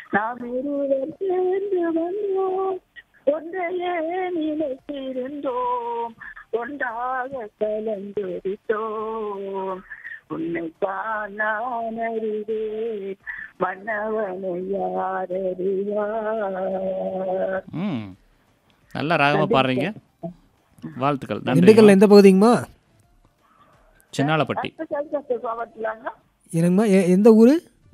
நாம் இருவர் சேர்ந்து வந்தோம் ஒன்றையே நினைத்திருந்தோம் ஒன்றாக கலந்தெடுத்தோம் உன்னை நான் அறிவேன் மன்னவனை யார் அறிவார் ம் நல்லா ராகமாக பாடுறீங்க வாழ்த்துக்கள் நன்றி திண்டுக்கல்ல எந்த பகுதிங்கம்மா சின்னாலப்பட்டி பாவத்திலாங்க எனங்கம்மா எ- எந்த ஊர்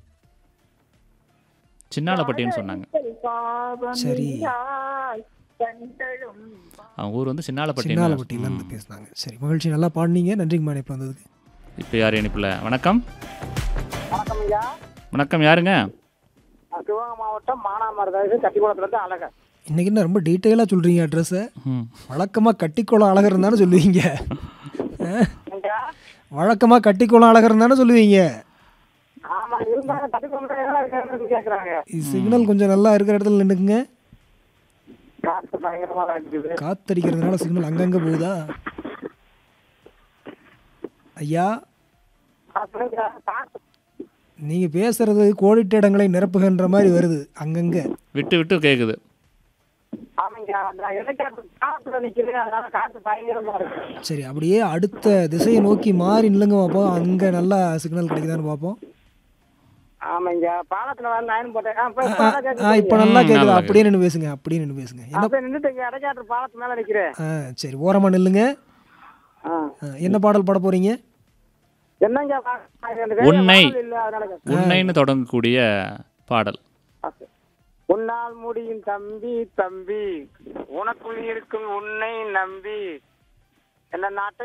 சின்னாலப்பட்டின்னு சொன்னாங்க பாவம் சரி. இல்லாய் கண்களும் அவங்க ஊர் வந்து சின்னாலப்பட்டி சின்னாலப்பட்டியிலேருந்து பேசுனாங்க சரி மகிழ்ச்சி நல்லா பாடினீங்க நன்றிங்கம்மா இப்போ வந்ததுக்கு இப்போ யார் இணைப்பில் வணக்கம் வணக்கம் ஐயா வணக்கம் யாருங்க நான் சிவகங்கை மாவட்டம் மானாமரதாசு கட்டிக்குளத்துலேருந்து அழகர் இன்னைக்கு என்ன ரொம்ப டீட்டெயிலாக சொல்கிறீங்க அட்ரஸை ம் வழக்கமாக கட்டிக்குளம் அழகர் தானே சொல்லுவீங்க ஐயா வழக்கமாக கட்டிக்குளம் அழகர் தானே சொல்லுவீங்க ஆமா இருந்தாலும் கட்டிக்குளம் கேட்குறாங்க சிக்னல் கொஞ்சம் நல்லா இருக்கிற இடத்துல நின்றுக்குங்க காசு பயங்கரமா தான் இருக்குது காத்தடிக்கிறதுனால சிக்னல் அங்கங்கே போகுதா ஐயா காசு காசு நீங்கள் பேசுறது கோடிட்ட இடங்களை நிரப்புகின்ற மாதிரி வருது அங்கங்கே விட்டு விட்டு கேட்குது ஆமாங்க நான் எனக்கு காசுல நிற்கிறேன் அதனால காசு பயங்கரமா இருக்கு சரி அப்படியே அடுத்த திசையை நோக்கி மாறி நில்லுங்க பார்ப்போம் அங்கே நல்லா சிக்னல் கிடைக்குதான்னு பார்ப்போம் ஆமாங்க பாலத்துல வந்து நான் போட்டேன் ஆ, இப்ப- ஆ, இப்ப நல்லா ஆ, கேக்குது. இப்போ நல்லா ம், கேட்குது நல்லா அப்படியே நின்று பேசுங்க அப்படியே நின்று பேசுங்க என்ன அப்படியே நின்னுட்டு இங்க இடைக்காட்டு பாலத்து மேல நிக்கிறேன் ஆ சரி ஓரமாக நில்லுங்க ஆ. ஆ, என்ன பாடல் பாட போகிறீங்க என்னங்க பா- எனக்கு வேற உன்னை. பாடல் இல்ல அதனால கேட்டேன். உன்னைன்னு தொடங்கக்கூடிய பாடல் உன்னால் முடியும் தம்பி தம்பி உனக்குள் இருக்கும் உன்னை நம்பி என்ன நாட்டை